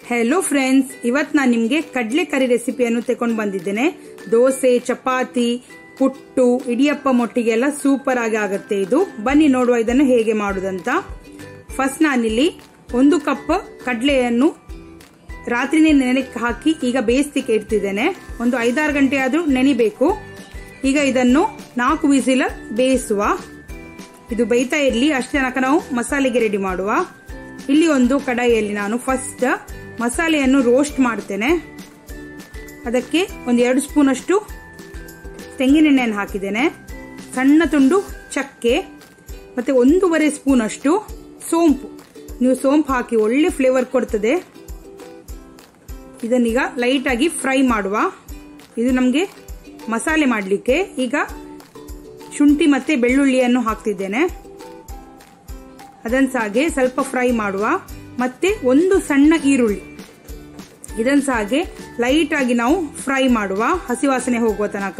hello friends ಇವತ್ತು ನಾನು ನಿಮಗೆ ಕಡಲೆಕರಿ ರೆಸಿಪಿಯನ್ನು ತಗೊಂಡು ಬಂದಿದ್ದೇನೆ ದೋಸೆ ಚಪಾತಿ ಪುಟ್ಟು ಇಡಿಯಪ್ಪ ಮೊಟ್ಟಿಗೆಲ್ಲ ಸೂಪರ್ ಆಗಿ ಆಗುತ್ತೆ ಇದು ಬನ್ನಿ ನೋಡುವ ಇದನ್ನು ಹೇಗೆ ಮಾಡುದಂತ ಫಸ್ಟ್ ನಾನಿಲ್ಲಿ ಒಂದು ಕಪ್ ಕಡಲೆಯನ್ನು ರಾತ್ರಿನೇ ನೆನೆಕ್ಕೆ ಹಾಕಿ ಈಗ ಬೇಯಿಸ್ಲಿಕ್ಕೆ ಇಡ್ತಿದ್ದೇನೆ ಒಂದು ಐದಾರು ಗಂಟೆ ಆದ್ರೂ ನೆನಿಬೇಕು ಈಗ ಇದನ್ನು ನಾಲ್ಕು ವಿಸಿಲ ಬೇಯಿಸುವ ಇದು ಬೇಯ್ತಾ ಇರಲಿ ಅಷ್ಟೇ ತನಕ ನಾವು ಮಸಾಲೆಗೆ ರೆಡಿ ಮಾಡುವ ಇಲ್ಲಿ ಒಂದು ಕಡಾಯಿಯಲ್ಲಿ ನಾನು ಫಸ್ಟ್ ಮಸಾಲೆಯನ್ನು ರೋಸ್ಟ್ ಮಾಡ್ತೇನೆ ಅದಕ್ಕೆ ಒಂದು ಎರಡು ಸ್ಪೂನ್ ಅಷ್ಟು ತೆಂಗಿನೆಣ್ಣೆಯನ್ನು ಹಾಕಿದ್ದೇನೆ ಸಣ್ಣ ತುಂಡು ಚಕ್ಕೆ ಮತ್ತೆ ಒಂದೂವರೆ ಸ್ಪೂನ್ ಅಷ್ಟು ಸೋಂಪು ನೀವು ಸೋಂಪು ಹಾಕಿ ಒಳ್ಳೆ ಫ್ಲೇವರ್ ಕೊಡ್ತದೆ ಇದನ್ನೀಗ ಲೈಟ್ ಆಗಿ ಫ್ರೈ ಮಾಡುವ ಇದು ನಮಗೆ ಮಸಾಲೆ ಮಾಡಲಿಕ್ಕೆ ಈಗ ಶುಂಠಿ ಮತ್ತೆ ಬೆಳ್ಳುಳ್ಳಿಯನ್ನು ಹಾಕ್ತಿದ್ದೇನೆ ಅದನ್ನ ಹಾಗೆ ಸ್ವಲ್ಪ ಫ್ರೈ ಮಾಡುವ ಮತ್ತೆ ಒಂದು ಸಣ್ಣ ಈರುಳ್ಳಿ ಇದನ್ನ ಹಾಗೆ ಲೈಟ್ ಆಗಿ ನಾವು ಫ್ರೈ ಮಾಡುವ ಹಸಿ ವಾಸನೆ ಹೋಗುವ ತನಕ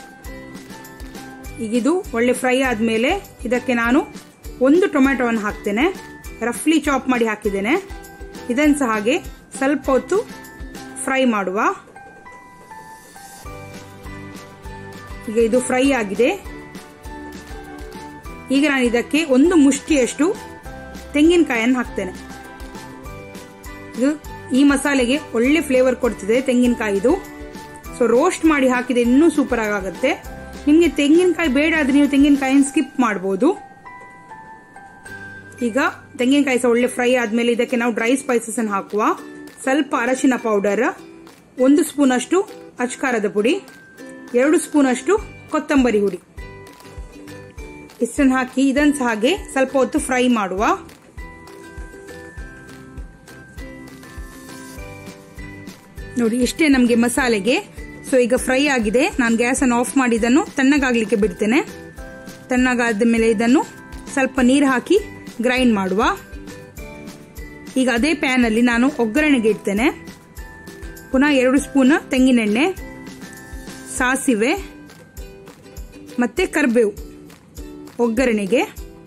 ಈಗಿದು ಒಳ್ಳೆ ಫ್ರೈ ಆದ್ಮೇಲೆ ಇದಕ್ಕೆ ನಾನು ಒಂದು ಟೊಮೆಟೊವನ್ನು ಹಾಕ್ತೇನೆ ರಫ್ಲಿ ಚಾಪ್ ಮಾಡಿ ಹಾಕಿದ್ದೇನೆ ಇದನ್ನ ಸಹ ಹಾಗೆ ಸ್ವಲ್ಪ ಹೊತ್ತು ಫ್ರೈ ಮಾಡುವ ಈಗ ಇದು ಫ್ರೈ ಆಗಿದೆ ಈಗ ನಾನು ಇದಕ್ಕೆ ಒಂದು ಮುಷ್ಟಿಯಷ್ಟು ತೆಂಗಿನಕಾಯನ್ನು ಹಾಕ್ತೇನೆ ಇದು ಈ ಮಸಾಲೆಗೆ ಒಳ್ಳೆ ಫ್ಲೇವರ್ ಕೊಡ್ತಿದೆ ತೆಂಗಿನಕಾಯಿದು ಸೊ ರೋಸ್ಟ್ ಮಾಡಿ ಹಾಕಿದೆ ಇನ್ನೂ ಸೂಪರ್ ಆಗುತ್ತೆ ನಿಮಗೆ ತೆಂಗಿನಕಾಯಿ ಬೇಡ ಆದ್ರೆ ನೀವು ತೆಂಗಿನಕಾಯಿನ ಸ್ಕಿಪ್ ಮಾಡಬಹುದು ಈಗ ತೆಂಗಿನಕಾಯಿ ಸಹ ಒಳ್ಳೆ ಫ್ರೈ ಆದ್ಮೇಲೆ ಇದಕ್ಕೆ ನಾವು ಡ್ರೈ ಸ್ಪೈಸಸ್ ಅನ್ನು ಹಾಕುವ ಸ್ವಲ್ಪ ಅರಶಿನ ಪೌಡರ್ ಒಂದು ಸ್ಪೂನ್ ಅಷ್ಟು ಅಚ್ಕಾರದ ಪುಡಿ ಎರಡು ಸ್ಪೂನ್ ಅಷ್ಟು ಕೊತ್ತಂಬರಿ ಹುಡಿ ಇಷ್ಟನ್ನು ಹಾಕಿ ಇದನ್ನು ಸಹ ಹಾಗೆ ಸ್ವಲ್ಪ ಹೊತ್ತು ಫ್ರೈ ಮಾಡುವ ನೋಡಿ ಇಷ್ಟೇ ನಮಗೆ ಮಸಾಲೆಗೆ ಸೊ ಈಗ ಫ್ರೈ ಆಗಿದೆ ನಾನು ಗ್ಯಾಸ್ ಅನ್ನು ಆಫ್ ಮಾಡಿ ಇದನ್ನು ತಣ್ಣಗಾಗ್ಲಿಕ್ಕೆ ಬಿಡ್ತೇನೆ ತಣ್ಣಗಾದ ಮೇಲೆ ಇದನ್ನು ಸ್ವಲ್ಪ ನೀರು ಹಾಕಿ ಗ್ರೈಂಡ್ ಮಾಡುವ ಈಗ ಅದೇ ಪ್ಯಾನ್ ಅಲ್ಲಿ ನಾನು ಒಗ್ಗರಣೆಗೆ ಇಡ್ತೇನೆ ಪುನಃ ಎರಡು ಸ್ಪೂನ್ ತೆಂಗಿನೆಣ್ಣೆ ಸಾಸಿವೆ ಮತ್ತೆ ಕರ್ಬೇವು ಒಗ್ಗರಣೆಗೆ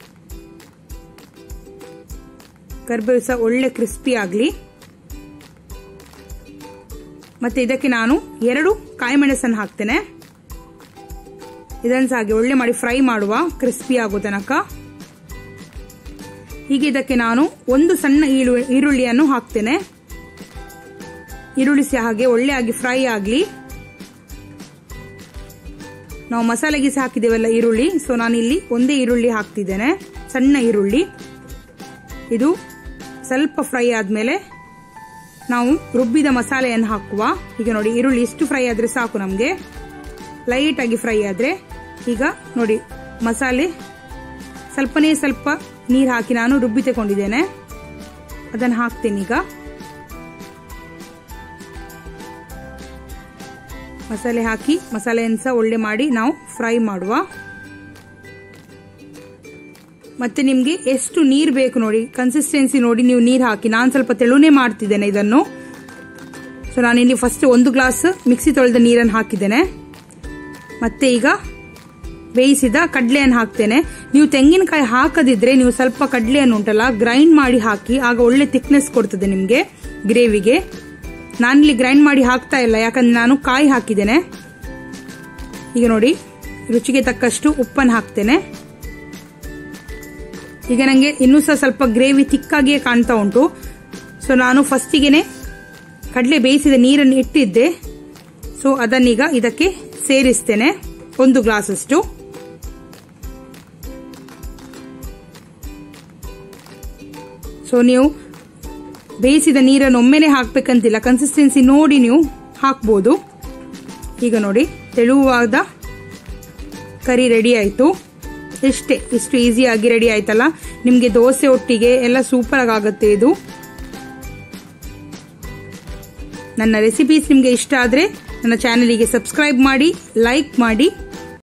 ಕರ್ಬೇವು ಸಹ ಒಳ್ಳೆ ಕ್ರಿಸ್ಪಿ ಆಗಲಿ ಮತ್ತೆ ಇದಕ್ಕೆ ನಾನು ಎರಡು ಕಾಯಿ ಮೆಣಸನ್ನು ಹಾಕ್ತೇನೆ ಇದನ್ನು ಸಹ ಹಾಗೆ ಒಳ್ಳೆ ಮಾಡಿ ಫ್ರೈ ಮಾಡುವ ಕ್ರಿಸ್ಪಿ ಆಗೋ ತನಕ ಹೀಗೆ ಇದಕ್ಕೆ ನಾನು ಒಂದು ಸಣ್ಣ ಈರುಳ್ಳಿಯನ್ನು ಹಾಕ್ತೇನೆ ಈರುಳ್ಳಿ ಸಹ ಹಾಗೆ ಒಳ್ಳೆ ಆಗಿ ಫ್ರೈ ಆಗಲಿ ನಾವು ಮಸಾಲೆಗೆ ಸಹ ಹಾಕಿದ್ದೇವಲ್ಲ ಈರುಳ್ಳಿ ಸೊ ನಾನು ಇಲ್ಲಿ ಒಂದೇ ಈರುಳ್ಳಿ ಹಾಕ್ತಿದ್ದೇನೆ ಸಣ್ಣ ಈರುಳ್ಳಿ ಇದು ಸ್ವಲ್ಪ ಫ್ರೈ ಆದ್ಮೇಲೆ ನಾವು ರುಬ್ಬಿದ ಮಸಾಲೆಯನ್ನು ಹಾಕುವ ಈಗ ನೋಡಿ ಈರುಳ್ಳಿ ಇಷ್ಟು ಫ್ರೈ ಆದ್ರೆ ಸಾಕು ನಮಗೆ ಲೈಟ್ ಆಗಿ ಫ್ರೈ ಆದ್ರೆ ಈಗ ನೋಡಿ ಮಸಾಲೆ ಸ್ವಲ್ಪನೇ ಸ್ವಲ್ಪ ನೀರು ಹಾಕಿ ನಾನು ರುಬ್ಬಿ ತಗೊಂಡಿದ್ದೇನೆ ಅದನ್ನು ಹಾಕ್ತೇನೆ ಈಗ ಮಸಾಲೆ ಹಾಕಿ ಮಸಾಲೆಯನ್ನು ಸಹ ಒಳ್ಳೆ ಮಾಡಿ ನಾವು ಫ್ರೈ ಮಾಡುವ ಮತ್ತೆ ನಿಮಗೆ ಎಷ್ಟು ನೀರು ಬೇಕು ನೋಡಿ ಕನ್ಸಿಸ್ಟೆನ್ಸಿ ನೋಡಿ ನೀವು ನೀರು ಹಾಕಿ ನಾನು ಸ್ವಲ್ಪ ತೆಳುನೇ ಮಾಡ್ತಿದ್ದೇನೆ ಇದನ್ನು ಸೊ ನಾನಿಲ್ಲಿ ಫಸ್ಟ್ ಒಂದು ಗ್ಲಾಸ್ ಮಿಕ್ಸಿ ತೊಳೆದ ನೀರನ್ನು ಹಾಕಿದ್ದೇನೆ ಮತ್ತೆ ಈಗ ಬೇಯಿಸಿದ ಕಡಲೆಯನ್ನು ಹಾಕ್ತೇನೆ ನೀವು ತೆಂಗಿನಕಾಯಿ ಹಾಕದಿದ್ರೆ ನೀವು ಸ್ವಲ್ಪ ಕಡಲೆಯನ್ನು ಉಂಟಲ್ಲ ಗ್ರೈಂಡ್ ಮಾಡಿ ಹಾಕಿ ಆಗ ಒಳ್ಳೆ ಥಿಕ್ನೆಸ್ ಕೊಡ್ತದೆ ನಿಮಗೆ ಗ್ರೇವಿಗೆ ನಾನಿಲ್ಲಿ ಗ್ರೈಂಡ್ ಮಾಡಿ ಹಾಕ್ತಾ ಇಲ್ಲ ಯಾಕಂದ್ರೆ ನಾನು ಕಾಯಿ ಹಾಕಿದ್ದೇನೆ ಈಗ ನೋಡಿ ರುಚಿಗೆ ತಕ್ಕಷ್ಟು ಉಪ್ಪನ್ನು ಹಾಕ್ತೇನೆ ಈಗ ನನಗೆ ಇನ್ನೂ ಸಹ ಸ್ವಲ್ಪ ಗ್ರೇವಿ ತಿಕ್ಕಾಗಿಯೇ ಕಾಣ್ತಾ ಉಂಟು ಸೊ ನಾನು ಫಸ್ಟಿಗೆನೆ ಕಡಲೆ ಬೇಯಿಸಿದ ನೀರನ್ನು ಇಟ್ಟಿದ್ದೆ ಸೊ ಅದನ್ನೀಗ ಇದಕ್ಕೆ ಸೇರಿಸ್ತೇನೆ ಒಂದು ಗ್ಲಾಸ್ ಅಷ್ಟು ಸೊ ನೀವು ಬೇಯಿಸಿದ ನೀರನ್ನು ಒಮ್ಮೆನೆ ಹಾಕ್ಬೇಕಂತಿಲ್ಲ ಕನ್ಸಿಸ್ಟೆನ್ಸಿ ನೋಡಿ ನೀವು ಹಾಕ್ಬೋದು ಈಗ ನೋಡಿ ತೆಳುವಾದ ಕರಿ ರೆಡಿ ಆಯಿತು ಇಷ್ಟೇ ಇಷ್ಟು ಈಸಿಯಾಗಿ ರೆಡಿ ಆಯ್ತಲ್ಲ ನಿಮಗೆ ದೋಸೆ ಒಟ್ಟಿಗೆ ಎಲ್ಲ ಸೂಪರ್ ಆಗುತ್ತೆ ಇದು ನನ್ನ ರೆಸಿಪೀಸ್ ನಿಮಗೆ ಇಷ್ಟ ಆದರೆ ನನ್ನ ಚಾನಲಿಗೆ ಸಬ್ಸ್ಕ್ರೈಬ್ ಮಾಡಿ ಲೈಕ್ ಮಾಡಿ